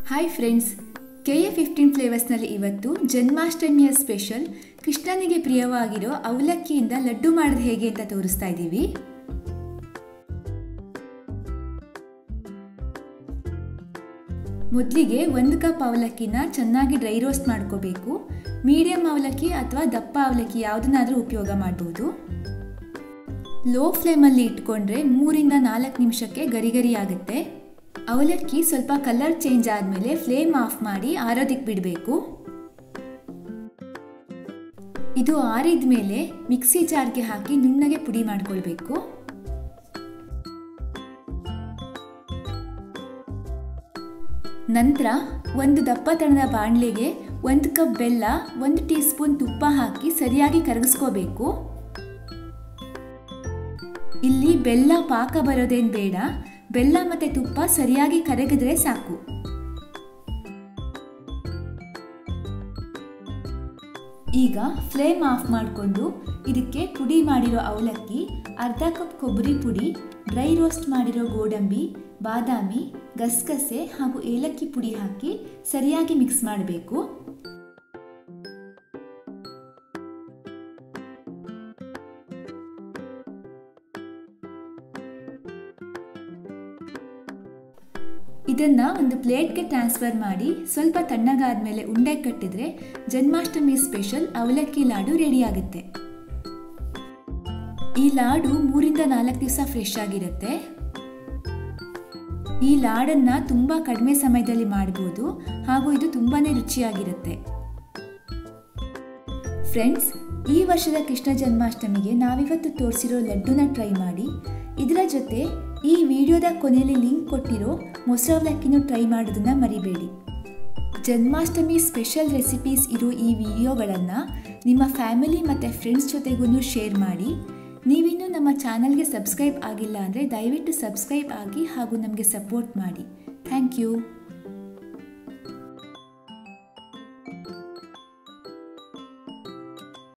hi friends K A fifteen ಫ್ಲೇವರ್ಸ್ನಲ್ಲಿ ಇವತ್ತು ಜನ್ಮಾಷ್ಟಮಿಯ ಸ್ಪೆಷಲ್ ಕೃಷ್ಣನಿಗೆ ಪ್ರಿಯವಾಗಿರೋ ಅವಲಕ್ಕಿಯಿಂದ ಲಡ್ಡು ಮಾಡೋದು ಹೇಗೆ ಅಂತ ತೋರಿಸ್ತಾ ಇದ್ದೀವಿ ಮೊದಲಿಗೆ ಒಂದು ಕಪ್ ಅವಲಕ್ಕಿನ ಚೆನ್ನಾಗಿ ಡ್ರೈ ರೋಸ್ಟ್ ಮಾಡ್ಕೋಬೇಕು ಮೀಡಿಯಂ ಅವಲಕ್ಕಿ ಅಥವಾ ದಪ್ಪ ಅವಲಕ್ಕಿ ಯಾವುದನ್ನಾದರೂ ಉಪಯೋಗ ಮಾಡ್ಬೋದು ಲೋ ಫ್ಲೇಮಲ್ಲಿ ಇಟ್ಕೊಂಡ್ರೆ ಮೂರಿಂದ ನಾಲ್ಕು ನಿಮಿಷಕ್ಕೆ ಗರಿ ಗರಿ ಆಗುತ್ತೆ ಅವಲಕ್ಕಿ ಸ್ವಲ್ಪ ಕಲರ್ ಚೇಂಜ್ ಆದಮೇಲೆ ಫ್ಲೇಮ್ ಆಫ್ ಮಾಡಿ ಆರೋದಕ್ಕೆ ಬಿಡಬೇಕು ಇದು ಆರಿದ ಮೇಲೆ ಮಿಕ್ಸಿ ಜಾರ್ಗೆ ಹಾಕಿ ನುಣ್ಣಗೆ ಪುಡಿ ಮಾಡ್ಕೊಳ್ಬೇಕು ನಂತರ ಒಂದು ದಪ್ಪತನದ ಬಾಣಲೆಗೆ ಒಂದು ಕಪ್ ಬೆಲ್ಲ ಒಂದು ಟೀ ಸ್ಪೂನ್ ತುಪ್ಪ ಹಾಕಿ ಸರಿಯಾಗಿ ಕರಗಿಸ್ಕೋಬೇಕು ಇಲ್ಲಿ ಬೆಲ್ಲ ಪಾಕ ಬರೋದೇನು ಬೇಡ ಬೆಲ್ಲ ಮತ್ತು ತುಪ್ಪ ಸರಿಯಾಗಿ ಕರಗಿದ್ರೆ ಸಾಕು ಈಗ ಫ್ಲೇಮ್ ಆಫ್ ಮಾಡಿಕೊಂಡು ಇದಕ್ಕೆ ಪುಡಿ ಮಾಡಿರೋ ಅವಲಕ್ಕಿ ಅರ್ಧ ಕಪ್ ಕೊಬ್ಬರಿ ಪುಡಿ ಡ್ರೈ ರೋಸ್ಟ್ ಮಾಡಿರೋ ಗೋಡಂಬಿ ಬಾದಾಮಿ ಗಸಗಸೆ ಹಾಗೂ ಏಲಕ್ಕಿ ಪುಡಿ ಹಾಕಿ ಸರಿಯಾಗಿ ಮಿಕ್ಸ್ ಮಾಡಬೇಕು ಇದನ್ನ ಒಂದು ಪ್ಲೇಟ್ಗೆ ಟ್ರಾನ್ಸ್ಫರ್ ಮಾಡಿ ಸ್ವಲ್ಪ ತಣ್ಣಗಾದ ಮೇಲೆ ಉಂಡೆ ಕಟ್ಟಿದ್ರೆ ಜನ್ಮಾಷ್ಟಮಿ ಸ್ಪೆಷಲ್ ಅವಲಕ್ಕಿ ಲಾಡು ರೆಡಿ ಆಗುತ್ತೆ ಈ ಲಾಡು ಮೂರಿಂದ ನಾಲ್ಕು ದಿವಸ ಫ್ರೆಶ್ ಆಗಿರುತ್ತೆ ಈ ಲಾಡನ್ನ ತುಂಬ ಕಡಿಮೆ ಸಮಯದಲ್ಲಿ ಮಾಡ್ಬೋದು ಹಾಗೂ ಇದು ತುಂಬಾ ರುಚಿಯಾಗಿರುತ್ತೆ ಫ್ರೆಂಡ್ಸ್ ಈ ವರ್ಷದ ಕೃಷ್ಣ ಜನ್ಮಾಷ್ಟಮಿಗೆ ನಾವಿವತ್ತು ತೋರಿಸಿರೋ ಲಡ್ಡುನ ಟ್ರೈ ಮಾಡಿ ಇದರ ಜೊತೆ ಈ ವಿಡಿಯೋದ ಕೊನೆಯಲ್ಲಿ ಲಿಂಕ್ ಕೊಟ್ಟಿರೋ ಮೊಸರು ಅವಲಕ್ಕಿನೂ ಟ್ರೈ ಮಾಡೋದನ್ನ ಮರಿಬೇಡಿ ಜನ್ಮಾಷ್ಟಮಿ ಸ್ಪೆಷಲ್ ರೆಸಿಪೀಸ್ ಇರೋ ಈ ವಿಡಿಯೋಗಳನ್ನು ನಿಮ್ಮ ಫ್ಯಾಮಿಲಿ ಮತ್ತು ಫ್ರೆಂಡ್ಸ್ ಜೊತೆಗೂ ಶೇರ್ ಮಾಡಿ ನೀವಿನ್ನೂ ನಮ್ಮ ಚಾನಲ್ಗೆ ಸಬ್ಸ್ಕ್ರೈಬ್ ಆಗಿಲ್ಲ ಅಂದರೆ ದಯವಿಟ್ಟು ಸಬ್ಸ್ಕ್ರೈಬ್ ಆಗಿ ಹಾಗೂ ನಮಗೆ ಸಪೋರ್ಟ್ ಮಾಡಿ ಥ್ಯಾಂಕ್ ಯು